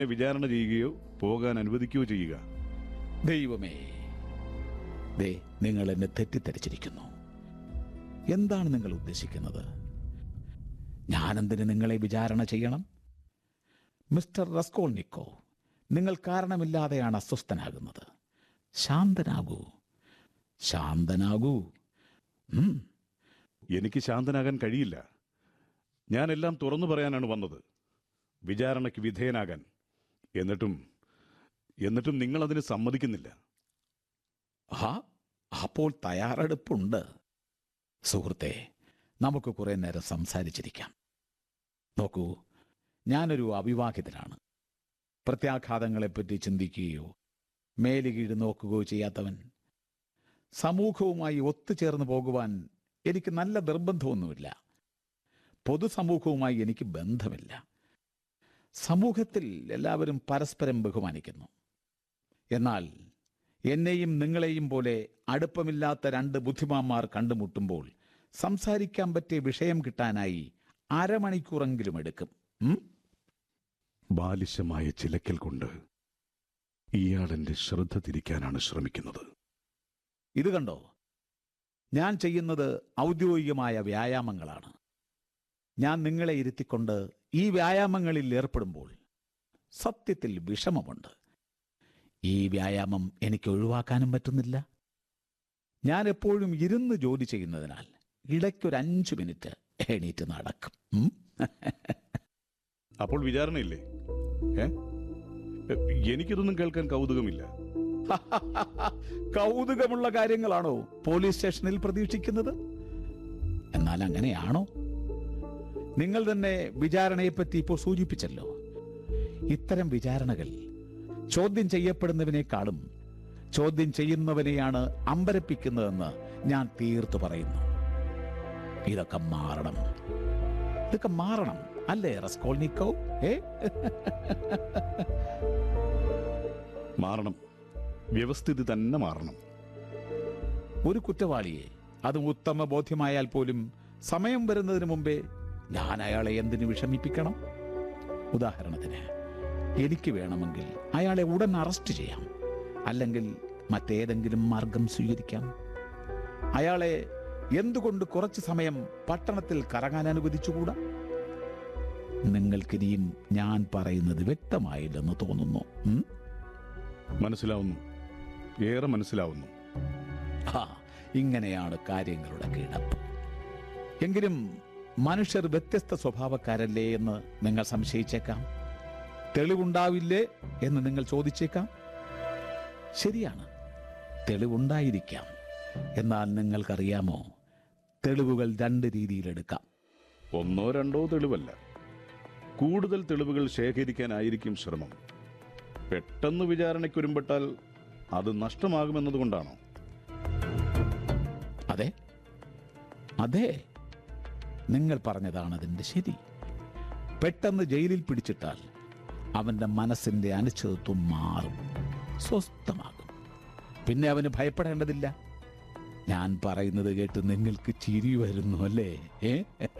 വിചാരണ ചെയ്യുകയോ പോകാൻ അനുവദിക്കുകയോ ചെയ്യുക ദൈവമേ ദേ നിങ്ങൾ എന്നെ തെറ്റിദ്ധരിച്ചിരിക്കുന്നു എന്താണ് നിങ്ങൾ ഉദ്ദേശിക്കുന്നത് ഞാനെന്തിന് നിങ്ങളെ വിചാരണ ചെയ്യണം മിസ്റ്റർ റസ്കോൾനിക്കോ നിങ്ങൾ കാരണമില്ലാതെയാണ് അസ്വസ്ഥനാകുന്നത് ശാന്തനാകൂ ശാന്തനാകൂ ഉം, എനിക്ക് ശാന്തനാകാൻ കഴിയില്ല ഞാൻ എല്ലാം തുറന്നു പറയാനാണ് വന്നത് വിചാരണയ്ക്ക് വിധേയനാകാൻ എന്നിട്ടും എന്നിട്ടും നിങ്ങൾ അതിന് സമ്മതിക്കുന്നില്ല ആ അപ്പോൾ തയ്യാറെടുപ്പുണ്ട് സുഹൃത്തെ നമുക്ക് കുറെ നേരം സംസാരിച്ചിരിക്കാം നോക്കൂ ഞാനൊരു അവിവാഹിതനാണ് പ്രത്യാഘാതങ്ങളെപ്പറ്റി ചിന്തിക്കുകയോ മേലുകീഴ് നോക്കുകയോ ചെയ്യാത്തവൻ സമൂഹവുമായി ഒത്തുചേർന്ന് പോകുവാൻ എനിക്ക് നല്ല നിർബന്ധമൊന്നുമില്ല പൊതുസമൂഹവുമായി എനിക്ക് ബന്ധമില്ല സമൂഹത്തിൽ എല്ലാവരും പരസ്പരം ബഹുമാനിക്കുന്നു എന്നാൽ എന്നെയും നിങ്ങളെയും പോലെ അടുപ്പമില്ലാത്ത രണ്ട് ബുദ്ധിമാന്മാർ കണ്ടുമുട്ടുമ്പോൾ സംസാരിക്കാൻ പറ്റിയ വിഷയം കിട്ടാനായി അരമണിക്കൂറെങ്കിലും എടുക്കും ഉം? ബാലിശമായ ചിലക്കൽ കൊണ്ട് ഇയാൾ എന്റെ ശ്രദ്ധ തിരിക്കാനാണ് ശ്രമിക്കുന്നത് ഇത് കണ്ടോ ഞാൻ ചെയ്യുന്നത് ഔദ്യോഗികമായ വ്യായാമങ്ങളാണ് ഞാൻ നിങ്ങളെ ഇരുത്തിക്കൊണ്ട് ഈ വ്യായാമങ്ങളിൽ ഏർപ്പെടുമ്പോൾ സത്യത്തിൽ വിഷമമുണ്ട് ഈ വ്യായാമം എനിക്ക് ഒഴിവാക്കാനും പറ്റുന്നില്ല ഞാൻ എപ്പോഴും ഇരുന്ന് ജോലി ചെയ്യുന്നതിനാൽ ഇടയ്ക്കൊരു അഞ്ചു മിനിറ്റ് എണീറ്റ് നടക്കും ഉം? അപ്പോൾ വിചാരണയില്ലേ ഏ എനിക്കിതൊന്നും കേൾക്കാൻ കൗതുകമില്ല കൗതുകമുള്ള കാര്യങ്ങളാണോ പോലീസ് സ്റ്റേഷനിൽ പ്രതീക്ഷിക്കുന്നത് എന്നാൽ അങ്ങനെയാണോ നിങ്ങൾ തന്നെ വിചാരണയെപ്പറ്റി ഇപ്പോൾ സൂചിപ്പിച്ചല്ലോ ഇത്തരം വിചാരണകൾ ചോദ്യം ചെയ്യപ്പെടുന്നവനേക്കാളും ചോദ്യം ചെയ്യുന്നവനെയാണ് അമ്പരപ്പിക്കുന്നതെന്ന് ഞാൻ തീർത്തു പറയുന്നു ഇതൊക്കെ മാറണം ഇതൊക്കെ മാറണം അല്ലേ റസ്കോൾനിക്കോ ഏ മാറണം വ്യവസ്ഥിതി തന്നെ മാറണം ഒരു കുറ്റവാളിയെ അത് ഉത്തമ ബോധ്യമായാൽ പോലും സമയം വരുന്നതിന് മുമ്പേ ഞാൻ അയാളെ എന്തിനു വിഷമിപ്പിക്കണം ഉദാഹരണത്തിന് എനിക്ക് വേണമെങ്കിൽ അയാളെ ഉടൻ അറസ്റ്റ് ചെയ്യാം അല്ലെങ്കിൽ മറ്റേതെങ്കിലും മാർഗം സ്വീകരിക്കാം അയാളെ എന്തുകൊണ്ട് കുറച്ച് സമയം പട്ടണത്തിൽ കറങ്ങാൻ അനുവദിച്ചുകൂടാ നിങ്ങൾക്കിനിയും ഞാൻ പറയുന്നത് വ്യക്തമായില്ലെന്ന് തോന്നുന്നു ഉം? മനസ്സിലാവുന്നു ഏറെ മനസ്സിലാവുന്നു ആ ഇങ്ങനെയാണ് കാര്യങ്ങളുടെ കിടപ്പ് എങ്കിലും മനുഷ്യർ വ്യത്യസ്ത സ്വഭാവക്കാരല്ലേ എന്ന് നിങ്ങൾ സംശയിച്ചേക്കാം തെളിവുണ്ടാവില്ലേ എന്ന് നിങ്ങൾ ചോദിച്ചേക്കാം ശരിയാണ് തെളിവുണ്ടായിരിക്കാം എന്നാൽ നിങ്ങൾക്കറിയാമോ തെളിവുകൾ രണ്ട് രീതിയിലെടുക്കാം ഒന്നോ രണ്ടോ തെളിവല്ല കൂടുതൽ തെളിവുകൾ ശേഖരിക്കാനായിരിക്കും ശ്രമം പെട്ടെന്ന് വിചാരണയ്ക്കൊരുമ്പെട്ടാൽ അത് നഷ്ടമാകുമെന്നതുകൊണ്ടാണോ അതെ അതെ നിങ്ങൾ പറഞ്ഞതാണ് അതിന്റെ ശരി പെട്ടെന്ന് ജയിലിൽ പിടിച്ചിട്ടാൽ അവന്റെ മനസ്സിന്റെ അനിശ്ചിതത്വം മാറും സ്വസ്ഥമാകും പിന്നെ അവന് ഭയപ്പെടേണ്ടതില്ല ഞാൻ പറയുന്നത് കേട്ട് നിങ്ങൾക്ക് ചിരി വരുന്നു അല്ലേ ഏ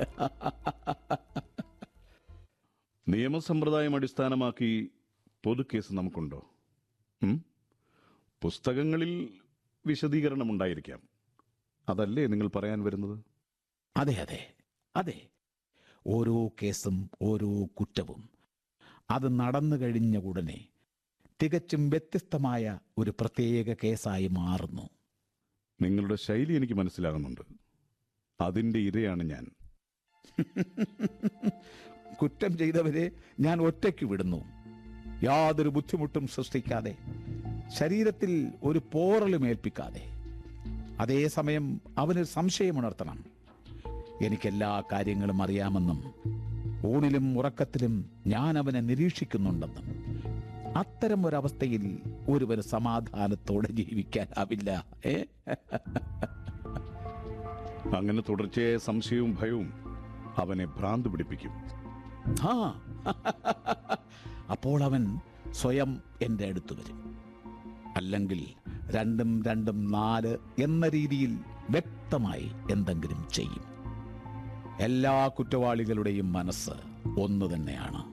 നിയമസമ്പ്രദായം അടിസ്ഥാനമാക്കി പൊതുക്കേസ് നമുക്കുണ്ടോ ഉം? പുസ്തകങ്ങളിൽ വിശദീകരണം ഉണ്ടായിരിക്കാം അതല്ലേ നിങ്ങൾ പറയാൻ വരുന്നത് അതെ അതെ അതെ ഓരോ കേസും ഓരോ കുറ്റവും അത് നടന്നു കഴിഞ്ഞ ഉടനെ തികച്ചും വ്യത്യസ്തമായ ഒരു പ്രത്യേക കേസായി മാറുന്നു നിങ്ങളുടെ ശൈലി എനിക്ക് മനസ്സിലാകുന്നുണ്ട് അതിന്റെ ഇരയാണ് ഞാൻ കുറ്റം ചെയ്തവരെ ഞാൻ ഒറ്റയ്ക്ക് വിടുന്നു യാതൊരു ബുദ്ധിമുട്ടും സൃഷ്ടിക്കാതെ ശരീരത്തിൽ ഒരു പോറലും ഏൽപ്പിക്കാതെ അതേസമയം അവന് സംശയമുണർത്തണം എനിക്കെല്ലാ കാര്യങ്ങളും അറിയാമെന്നും ഊണിലും ഉറക്കത്തിലും ഞാൻ അവനെ നിരീക്ഷിക്കുന്നുണ്ടെന്നും അത്തരം ഒരവസ്ഥയിൽ ഒരുവന് സമാധാനത്തോടെ ജീവിക്കാനാവില്ല ഏ അങ്ങനെ തുടർച്ചയായ സംശയവും ഭയവും അവനെ ഭ്രാന്ത് പിടിപ്പിക്കും ആ അപ്പോൾ അവൻ സ്വയം എൻ്റെ അടുത്ത് വരും അല്ലെങ്കിൽ രണ്ടും രണ്ടും നാല് എന്ന രീതിയിൽ വ്യക്തമായി എന്തെങ്കിലും ചെയ്യും എല്ലാ കുറ്റവാളികളുടെയും മനസ്സ് ഒന്നു തന്നെയാണ്